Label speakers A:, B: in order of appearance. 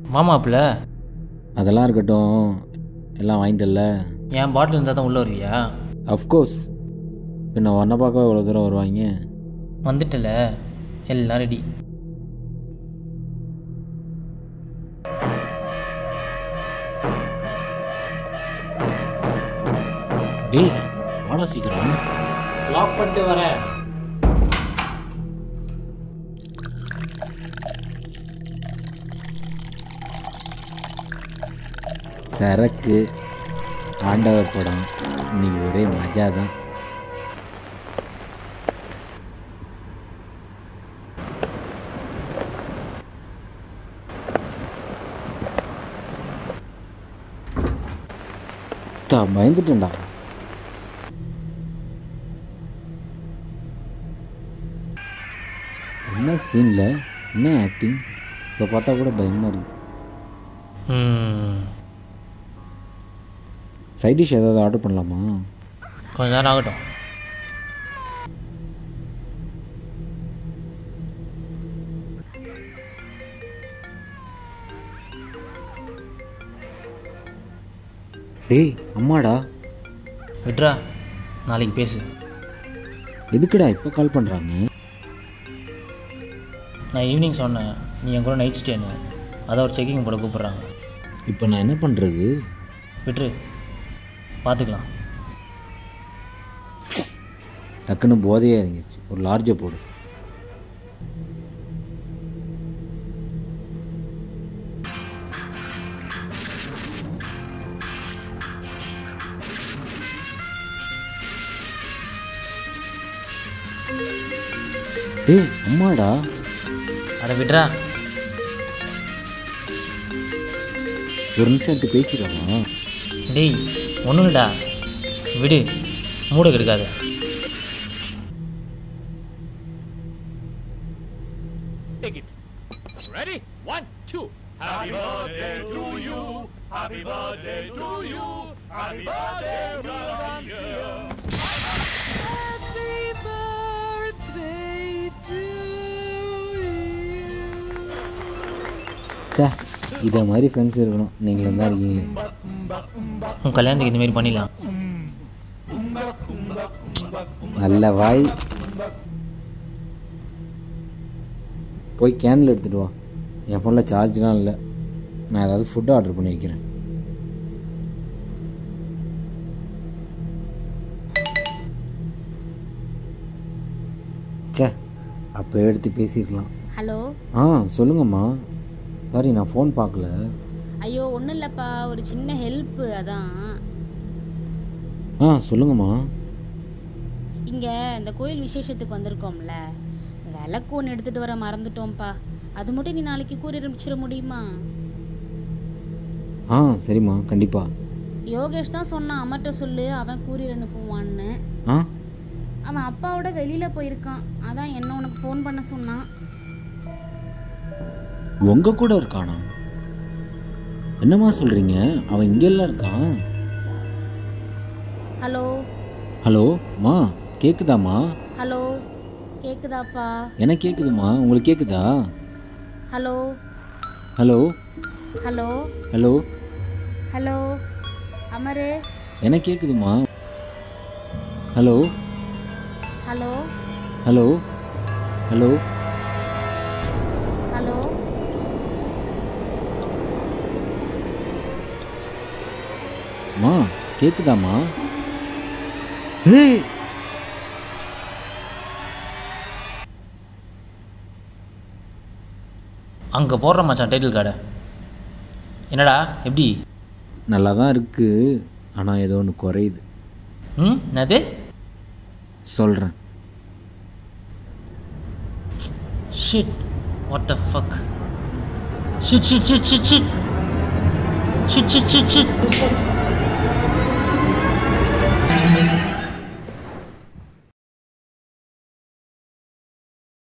A: மாமாப்பில்
B: அதெல்லாம் இருக்கட்டும் எல்லாம் வாங்கிட்டல்ல
A: என் பாட்டில் இருந்தால் தான் உள்ளே வருவியா
B: அஃப்கோர்ஸ் பின்ன ஒன்றை பார்க்க இவ்வளோ தூரம் வருவாங்க
A: வந்துட்டல எல்லாம் ரெடி
B: டேய் வாடா சீக்கிரம்
A: லாக் பண்ணிட்டு வரேன்
B: சரக்கு ஆண்டவர் படம் இன்னைக்கு ஒரே மஜா தான் தா, பயந்துட்டேன்டா என்ன சீனில் என்ன ஆக்டிங் இப்போ பார்த்தா கூட பயமாக இருக்கு
A: ம்
B: சைட் டிஷ் ஏதாவது ஆர்டர் பண்ணலாமா
A: கொஞ்ச நேரம் ஆகட்டும்
B: டேய் அம்மாடா
A: விட்ரா நாளைக்கு பேசு
B: எதுக்குடா இப்போ கால் பண்ணுறாங்க
A: நான் ஈவினிங் சொன்னேன் நீ என் கூட நைட் ஸ்டேன்னு அதை ஒரு செக்கிங் போட கூப்பிட்றாங்க
B: இப்போ நான் என்ன பண்ணுறது
A: விட்ரு பார்த்துக்கலாம்
B: டக்குன்னு போதையே இறங்கிருச்சு ஒரு லார்ஜை போடு டேய் அம்மாடா
A: அட விட்ரா
B: ஒரு நிமிஷம் எடுத்து பேசிடுவாமா
A: டேய் ஒன்றும் இல்லைடா விடு மூட கெடுக்காத
C: Take it. Ready? One, two. Happy birthday to you. Happy birthday to you. Happy birthday, Garcia.
D: Happy birthday to you.
B: சே இதை மாதிரி ஃப்ரெண்ட்ஸ் இருக்கணும் நீங்களும் தான் இருக்கீங்க
A: உன் கல்யாணத்துக்கு இந்தமாரி பண்ணிடலாம்
B: நல்ல வாய் போய் கேனில் எடுத்துகிட்டு வா என் ஃபோனில் சார்ஜ்லாம் இல்லை நான் ஏதாவது ஃபுட்டு ஆர்டர் பண்ணி வைக்கிறேன் ச்சே அப்போ எடுத்து பேசியிருக்கலாம்
E: ஹலோ
B: ஆ சொல்லுங்கம்மா சாரி நான் ஃபோன் பார்க்கல
E: ஐயோ ஒன்றும் இல்லைப்பா ஒரு சின்ன ஹெல்ப்பு அதான்
B: ஆ சொல்லுங்கம்மா
E: இங்கே இந்த கோயில் விசேஷத்துக்கு வந்திருக்கோம்ல விளக்கு ஒன்று எடுத்துகிட்டு வர மறந்துட்டோம்ப்பா அது மட்டும் நீ நாளைக்கு கூறி அனுப்பிச்சிட முடியுமா
B: ஆ சரிம்மா கண்டிப்பாக
E: யோகேஷ் தான் சொன்னான் அம்மட்ட சொல்லு அவன் கூறியர் அனுப்புவான்னு
B: ஆ
E: அவன் அப்பாவோட வெளியில் போயிருக்கான் அதான் என்ன உனக்கு ஃபோன் பண்ண சொன்னான்
B: உங்க கூட இருக்கானா என்னம்மா சொல்கிறீங்க அவன் இங்கெல்லாம் இருக்கான்
E: ஹலோ
B: ஹலோ மா கேக்குதாம்மா
E: ஹலோ கேக்குதாப்பா
B: எனக்கு கேக்குதுமா உங்களுக்கு கேக்குதா
E: hello
B: hello
E: hello
B: hello
E: hello அமரு
B: எனக்கு கேக்குதுமா hello
E: hello
B: hello hello
E: hello
B: மா கேக்குதாம்மா ஏய்
A: அங்கே போடுற மச்சான் டைட்டில் கார்டை என்னடா எப்படி
B: நல்லா தான் இருக்கு ஆனால் ஏதோ ஒன்று குறையுது
A: ம் என்னது
B: சொல்கிறேன்
A: shit what the fuck shit shit shit shit shit shit shit shit shit